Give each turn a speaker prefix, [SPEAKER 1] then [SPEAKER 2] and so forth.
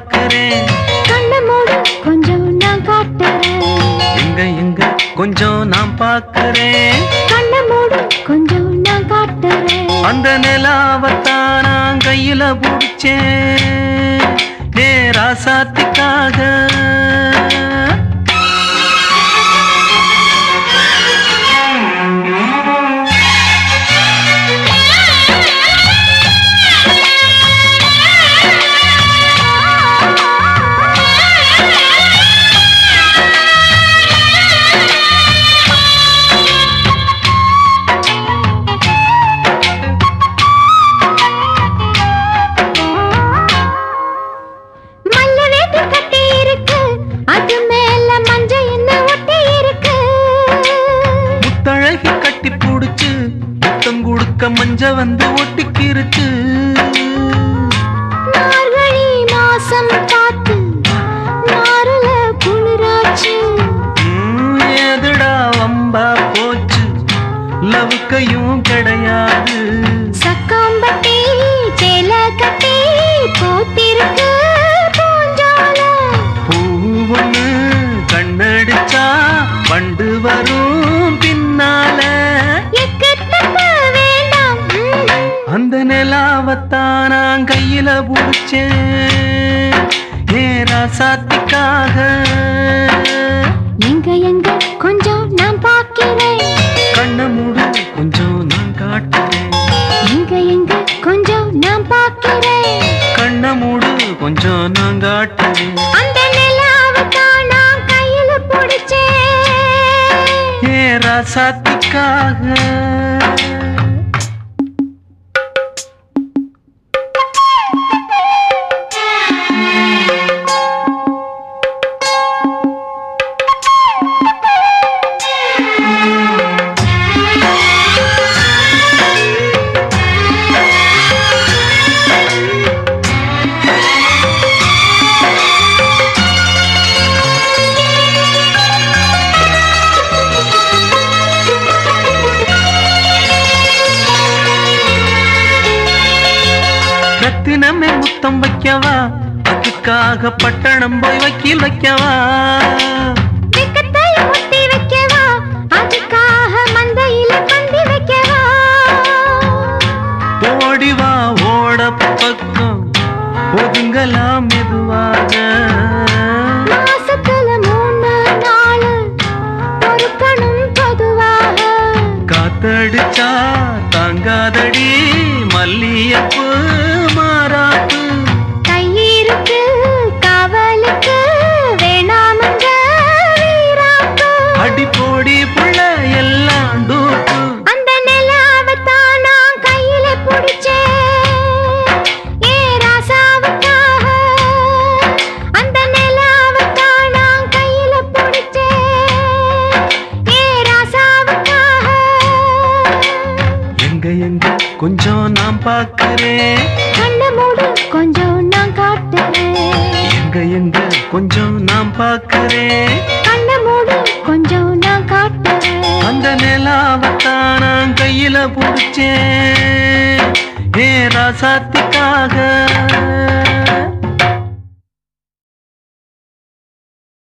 [SPEAKER 1] பார்க்கறேன்
[SPEAKER 2] கண்ண மூடு கொஞ்சம் நான் காட்டுறேன்
[SPEAKER 1] எங்க எங்க கொஞ்சம் நான் பார்க்கறேன்
[SPEAKER 2] கண்ண மூடு கொஞ்சம் நான் காட்டுறேன்
[SPEAKER 1] அந்த நிலாவத்தான் நான் கையில பிடிச்சேன் நேரா சாத்திக்காக
[SPEAKER 2] மல்ல வேட்டி கட்டி இருக்கு அது மேல மஞ்ச என்ன ஒட்டி இருக்கு
[SPEAKER 1] முத்தழகி கட்டி புடிச்சு முத்தம் கொடுக்க மஞ்ச வந்து ஒட்டிக்கிருச்சு
[SPEAKER 2] மார்கழி மாசம் பார்த்து நாருல குளிராச்சு
[SPEAKER 1] ம், எதுடா வம்பா போச்சு லவுக்கையும் கிடையாது
[SPEAKER 2] சக்காம்பட்டி சேல கட்டி போத்திருக்கு பூஞ்சால
[SPEAKER 1] பூவொன்னு கண்ணடிச்சா வண்டு வரும் பின்னால
[SPEAKER 2] எக்கத்தட்ட வேண்டாம் ம்.
[SPEAKER 1] அந்த நிலாவத்தான் நான் கையில புடிச்சேன் ஏரா சாத்திக்காக
[SPEAKER 2] எங்க எங்க கொஞ்சம் நான் பார்க்கிறேன்
[SPEAKER 1] கண்ண மூடு கொஞ்சம் நான் காட்டுறேன்
[SPEAKER 2] எங்க எங்க கொஞ்சம் நான் பார்க்கிறேன்
[SPEAKER 1] கண்ண மூடு கொஞ்சம் நான் காட்டுறேன்
[SPEAKER 2] அந்த நிலாவை தான் நான் கையில பிடிச்சேன்
[SPEAKER 1] ஏரா சாத்திக்காக ரத்தினமே முத்தம் வைக்கவா அதுக்காக பட்டணம் போய் வக்கீல் வைக்கவா
[SPEAKER 2] வெக்கத்தை முத்தி வைக்கவா அதுக்காக மந்தையில பந்தி வைக்கவா
[SPEAKER 1] ஓடி வா ஓட பக்கம் ஒதுங்கலாம் மெதுவாக
[SPEAKER 2] மாசத்துல மூணு நாள் பொறுக்கணும் பொதுவாக
[SPEAKER 1] காத்தடிச்சா தாங்காதடி மல்லியப்பு மாறாப்பு
[SPEAKER 2] கையிருக்கு காவலுக்கு வேணாமங்க வீராப்பு
[SPEAKER 1] அடி போடி புள்ள எல்லாம் டூப்பு
[SPEAKER 2] அந்த நிலாவை தான் நான் கையில பிடிச்சேன் ஏ ராசாவுக்காக அந்த நிலாவை தான் நான் கையில பிடிச்சேன் ஏ ராசாவுக்காக
[SPEAKER 1] எங்க எங்க கொஞ்சம் நான் பார்க்கறேன்
[SPEAKER 2] கண்ண மூடு கொஞ்சம் நான் காட்டுறேன்
[SPEAKER 1] எங்க எங்க கொஞ்சம் நான் பார்க்கறேன்
[SPEAKER 2] கண்ண மூடு கொஞ்சம் நான் காட்டுறேன்
[SPEAKER 1] அந்த நிலாவத்தான் நான் கையில பிடிச்சேன் ஏ ராசாத்திக்காக